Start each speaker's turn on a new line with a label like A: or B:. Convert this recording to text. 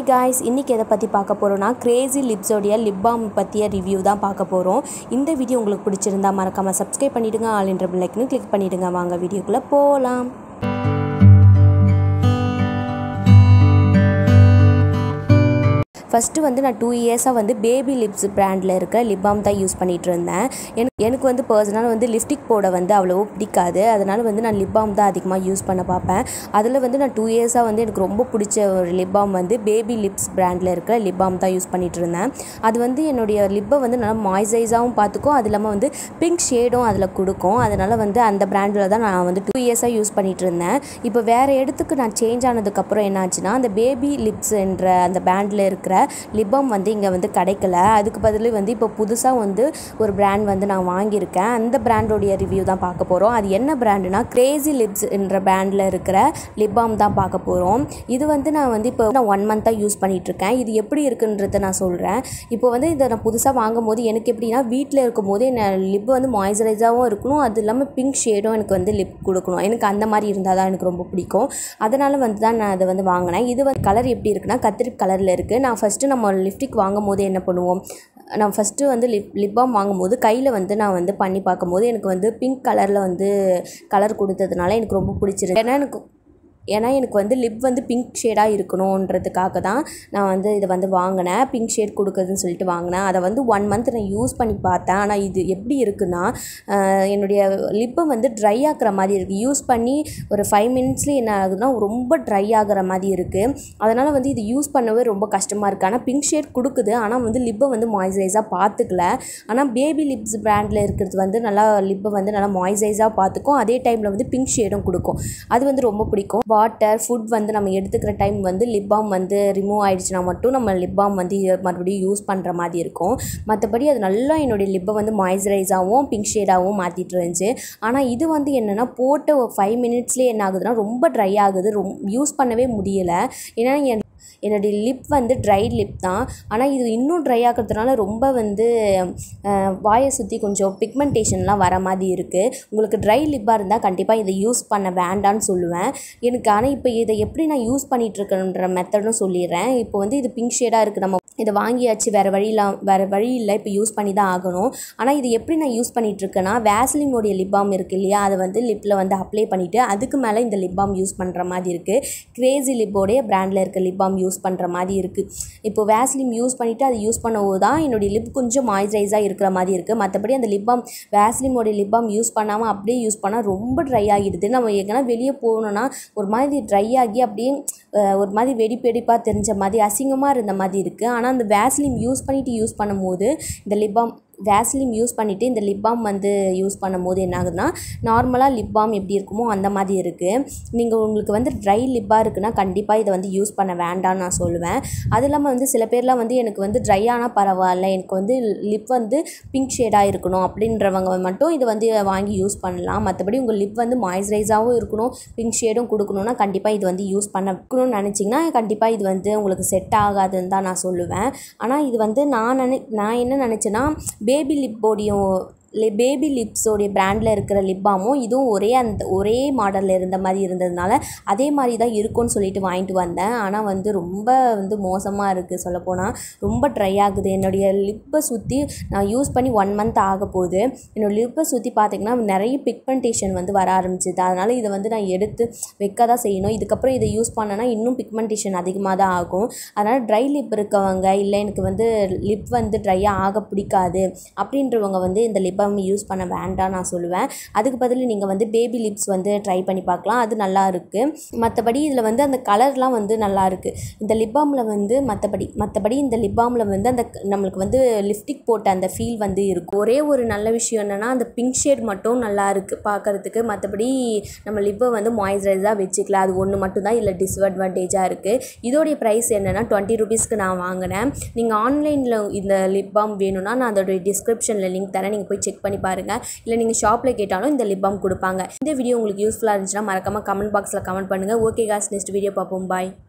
A: guys இன்றைக்கி எதை பற்றி பார்க்க போகிறோன்னா கிரேசி லிப்ஸோடைய லிப் பாம் பற்றிய ரிவ்யூ தான் பார்க்க போகிறோம் இந்த வீடியோ உங்களுக்கு பிடிச்சிருந்தா மறக்காமல் சப்ஸ்கிரைப் பண்ணிவிடுங்க ஆல் என்ற பிள்ளைக்குன்னு கிளிக் பண்ணிவிடுங்க வாங்க வீடியோக்குள்ளே போகலாம் ஃபஸ்ட்டு வந்து நான் டூ இயர்ஸாக வந்து பேபி லிப்ஸ் பிராண்டில் இருக்க லிப் பாம் தான் யூஸ் பண்ணிகிட்டு இருந்தேன் எனக்கு எனக்கு வந்து பர்சனலாக வந்து லிப்ஸ்டிக் போட வந்து அவ்வளோ பிடிக்காது அதனால் வந்து நான் லிப் பாம் தான் அதிகமாக யூஸ் பண்ண பார்ப்பேன் அதில் வந்து நான் டூ இயர்ஸாக வந்து எனக்கு ரொம்ப பிடிச்ச ஒரு லிப் பாம் வந்து பேபி லிப்ஸ் பிராண்டில் இருக்கிற லிப் பாம் தான் யூஸ் பண்ணிகிட்டு இருந்தேன் அது வந்து என்னுடைய லிப்பை வந்து நல்லா மாய்ஸ்சரைஸாகவும் பார்த்துக்கும் அது இல்லாமல் வந்து பிங்க் ஷேடும் அதில் கொடுக்கும் அதனால் வந்து அந்த பிராண்டில் தான் நான் வந்து டூ இயர்ஸாக யூஸ் பண்ணிகிட்டு இருந்தேன் இப்போ வேறு இடத்துக்கு நான் சேஞ்ச் ஆனதுக்கப்புறம் என்னாச்சுன்னா அந்த பேபி லிப்ஸ் என்ற அந்த பிராண்டில் இருக்கிற லிப் பாம் வந்து இங்கே வந்து கிடைக்கல அதுக்கு பதில் வந்து இப்போ புதுசாக வந்து ஒரு பிராண்ட் வந்து நான் வாங்கியிருக்கேன் அந்த பிராண்டோடைய ரிவ்யூ தான் பார்க்க போகிறோம் அது என்ன பிராண்டுனா கிரேசி லிப்ஸ் என்ற பிராண்டில் இருக்கிற லிப் பாம் தான் பார்க்க போகிறோம் இது வந்து நான் வந்து இப்போ நான் ஒன் மந்த்தாக யூஸ் பண்ணிகிட்ருக்கேன் இது எப்படி இருக்குன்றதை நான் சொல்கிறேன் இப்போ வந்து இதை நான் புதுசாக வாங்கும் போது எனக்கு எப்படின்னா வீட்டில் இருக்கும் போது என்ன லிப் வந்து மாய்ஸ்சரைஸாகவும் இருக்கணும் அது இல்லாமல் பிங்க் ஷேடும் எனக்கு வந்து லிப் கொடுக்கணும் எனக்கு அந்த மாதிரி இருந்தால் தான் எனக்கு ரொம்ப பிடிக்கும் அதனால் வந்து தான் நான் அதை வந்து வாங்கினேன் இது வந்து கலர் எப்படி இருக்குன்னா கத்திரி கலரில் இருக்குது நான் ஃபஸ்ட்டு நம்ம லிப்ஸ்டிக் வாங்கும் போது என்ன பண்ணுவோம் நான் ஃபஸ்ட்டு வந்து லிப் லிப் பாம் வாங்கும்போது கையில் வந்து நான் வந்து பண்ணி பார்க்கும்போது எனக்கு வந்து பிங்க் கலரில் வந்து கலர் கொடுத்ததுனால எனக்கு ரொம்ப பிடிச்சிருக்கு ஏன்னா எனக்கு ஏன்னா எனக்கு வந்து லிப் வந்து பிங்க் ஷேடாக இருக்கணுன்றதுக்காக தான் நான் வந்து இதை வந்து வாங்கினேன் பிங்க் ஷேட் கொடுக்குதுன்னு சொல்லிட்டு வாங்கினேன் அதை வந்து ஒன் மந்த் நான் யூஸ் பண்ணி பார்த்தேன் ஆனால் இது எப்படி இருக்குன்னா என்னுடைய லிப்பை வந்து ட்ரை ஆகிற மாதிரி இருக்குது யூஸ் பண்ணி ஒரு ஃபைவ் மினிட்ஸ்லேயே என்ன ஆகுதுன்னா ரொம்ப ட்ரை ஆகிற மாதிரி இருக்குது அதனால் வந்து இது யூஸ் பண்ணவே ரொம்ப கஷ்டமாக இருக்குது ஆனால் பிங்க் ஷேட் கொடுக்குது ஆனால் வந்து லிப்பை வந்து மாய்ஸ்சரைஸாக பார்த்துக்கல ஆனால் பேபி லிப்ஸ் பிராண்டில் இருக்கிறது வந்து நல்லா லிப்பை வந்து நல்லா மாய்ஸ்சரைஸாக பார்த்துக்கும் அதே டைமில் வந்து பிங்க் ஷேடும் கொடுக்கும் அது வந்து ரொம்ப பிடிக்கும் வாட்டர் ஃபுட் வந்து நம்ம எடுத்துக்கிற டைம் வந்து லிப் பாம் வந்து ரிமூவ் ஆகிடுச்சுனா மட்டும் நம்ம லிப் பாம் வந்து மறுபடியும் யூஸ் பண்ணுற மாதிரி இருக்கும் மற்றபடி அது நல்லா என்னுடைய லிப்பை வந்து மாய்ஸ்சரைஸாகவும் பிங்க் ஷேடாகவும் மாற்றிட்டு இருந்துச்சு ஆனால் இது வந்து என்னென்னா போட்ட ஒரு ஃபைவ் மினிட்ஸ்லேயே என்ன ஆகுதுன்னா ரொம்ப ட்ரை ஆகுது ரொம் யூஸ் பண்ணவே முடியலை ஏன்னா என் என்னுடைய லிப் வந்து ட்ரை லிப் தான் ஆனால் இது இன்னும் ட்ரை ஆகிறதுனால ரொம்ப வந்து வாயை சுற்றி கொஞ்சம் பிக்மெண்டேஷன்லாம் வர மாதிரி இருக்குது உங்களுக்கு ட்ரை லிப்பாக இருந்தால் கண்டிப்பாக இதை யூஸ் பண்ண வேண்டான்னு சொல்லுவேன் எனக்கு ஆனால் இப்போ இதை எப்படி நான் யூஸ் பண்ணிகிட்ருக்கேன்ற மெத்தடும் சொல்லிடுறேன் இப்போ வந்து இது பிங்க் ஷேடாக இருக்குது நம்ம இதை வாங்கியாச்சு வேறு வழியெலாம் வேறு வழி இல்லை இப்போ யூஸ் பண்ணி தான் ஆகணும் ஆனால் இது எப்படி நான் யூஸ் பண்ணிகிட்ருக்கேன்னா வேஸ்லினோடைய லிப் பாம் இருக்குது இல்லையா அதை வந்து லிப்பில் வந்து அப்ளை பண்ணிவிட்டு அதுக்கு மேலே இந்த லிப் பாம் யூஸ் பண்ணுற மாதிரி இருக்குது கிரேசி லிப்போடைய பிராண்டில் இருக்க லிப் பாம் யூஸ் பண்ணுற மாதிரி இருக்குது இப்போ வேஸ்லின் யூஸ் பண்ணிவிட்டு அதை யூஸ் பண்ணும்போது தான் என்னுடைய லிப் கொஞ்சம் மாய்ஸ்சரைஸாக இருக்கிற மாதிரி இருக்குது மற்றபடி அந்த லிப் பாம் வேஸ்லினோடைய லிப் பாம் யூஸ் பண்ணாமல் அப்படியே யூஸ் பண்ணால் ரொம்ப ட்ரை ஆகிடுது நம்ம எங்கன்னா வெளியே போகணுன்னா ஒரு மாதிரி ட்ரை ஆகி அப்படியே ஒரு மாதிரி வெடிப்பெடிப்பாக தெரிஞ்ச மாதிரி அசிங்கமாக இருந்த மாதிரி இருக்குது ஆனால் அந்த வேஸ்லின் யூஸ் பண்ணிவிட்டு யூஸ் பண்ணும்போது இந்த லிப் பாம் வேஸ்லின் யூஸ் பண்ணிவிட்டு இந்த லிப் பாம் வந்து யூஸ் பண்ணும்போது என்ன ஆகுதுன்னா நார்மலாக லிப் பாம் எப்படி இருக்குமோ அந்த மாதிரி இருக்குது நீங்கள் உங்களுக்கு வந்து ட்ரை லிப்பாக இருக்குன்னா கண்டிப்பாக இதை வந்து யூஸ் பண்ண வேண்டாம்னு நான் சொல்லுவேன் அது இல்லாமல் வந்து சில பேர்லாம் வந்து எனக்கு வந்து ட்ரை ஆனால் பரவாயில்ல எனக்கு வந்து லிப் வந்து பிங்க் ஷேடாக இருக்கணும் அப்படின்றவங்க மட்டும் இதை வந்து வாங்கி யூஸ் பண்ணலாம் மற்றபடி உங்கள் லிப் வந்து மாய்ஸ்சரைஸாகவும் இருக்கணும் பிங்க் ஷேடும் கொடுக்கணுன்னா கண்டிப்பாக இது வந்து யூஸ் பண்ணணும்னு நினச்சிங்கன்னா கண்டிப்பாக இது வந்து உங்களுக்கு செட் ஆகாதுன்னு தான் நான் சொல்லுவேன் ஆனால் இது வந்து நான் நினை நான் என்ன நினச்சேன்னா பேபி லிப்போடையும் லி பேபி லிப்ஸோடைய பிராண்டில் இருக்கிற லிப் பாமும் இதுவும் ஒரே அந்த ஒரே மாடலில் இருந்த மாதிரி இருந்ததுனால அதே மாதிரி தான் இருக்கும்னு சொல்லிட்டு வாங்கிட்டு வந்தேன் ஆனால் வந்து ரொம்ப வந்து மோசமாக இருக்குது சொல்லப்போனால் ரொம்ப ட்ரை ஆகுது என்னுடைய லிப்பை சுற்றி நான் யூஸ் பண்ணி ஒன் மந்த் ஆக போகுது என்னோடய லிப்பை சுற்றி பார்த்திங்கன்னா நிறைய பிக்மெண்டேஷன் வந்து வர ஆரம்பிச்சிது அதனால் இதை வந்து நான் எடுத்து வைக்க தான் செய்யணும் இதுக்கப்புறம் இதை யூஸ் பண்ணேன்னா இன்னும் பிக்மெண்டேஷன் அதிகமாக தான் ஆகும் அதனால் ட்ரை லிப் இருக்கவங்க இல்லை எனக்கு வந்து லிப் வந்து ட்ரையாக ஆக பிடிக்காது அப்படின்றவங்க வந்து இந்த லிப் பாம் யூஸ் பண்ண வேண்டாம் நான் சொல்லுவேன் அதுக்கு பதில் நீங்கள் வந்து பேபி லிப்ஸ் வந்து ட்ரை பண்ணி பார்க்கலாம் அது நல்லா இருக்குது மற்றபடி இதில் வந்து அந்த கலர்லாம் வந்து நல்லா இருக்குது இந்த லிப் பாமில் வந்து மற்றபடி மற்றபடி இந்த லிப் பாமில் வந்து அந்த நம்மளுக்கு வந்து லிப்ஸ்டிக் போட்ட அந்த ஃபீல் வந்து இருக்கும் ஒரே ஒரு நல்ல விஷயம் என்னென்னா அந்த பிங்க் ஷேட் மட்டும் நல்லா இருக்குது பார்க்குறதுக்கு மற்றபடி நம்ம லிப்பை வந்து மாய்ஸ்சரைஸாக வச்சுக்கலாம் அது ஒன்று மட்டும்தான் இல்லை டிஸ்அட்வான்டேஜாக இருக்குது இதோடைய ப்ரைஸ் என்னென்னா டுவெண்ட்டி ருபீஸ்க்கு நான் வாங்கினேன் நீங்கள் ஆன்லைனில் இந்த லிப் பாம் வேணும்னா நான் அதோடைய டிஸ்கிரிப்ஷனில் லிங்க் தரேன் நீங்கள் போய் செக் பண்ணி பாருங்கள் இல்லை நீங்கள் ஷாப்பில் கேட்டாலும் இந்த லிப் பாம் கொடுப்பாங்க இந்த வீடியோ உங்களுக்கு யூஸ்ஃபுல்லாக இருந்துச்சுன்னா மறக்காமல் கமெண்ட் பாக்ஸில் கமெண்ட் பண்ணுங்கள் ஓகே காஸ் நெக்ஸ்ட் வீடியோ பார்ப்போம் பாய்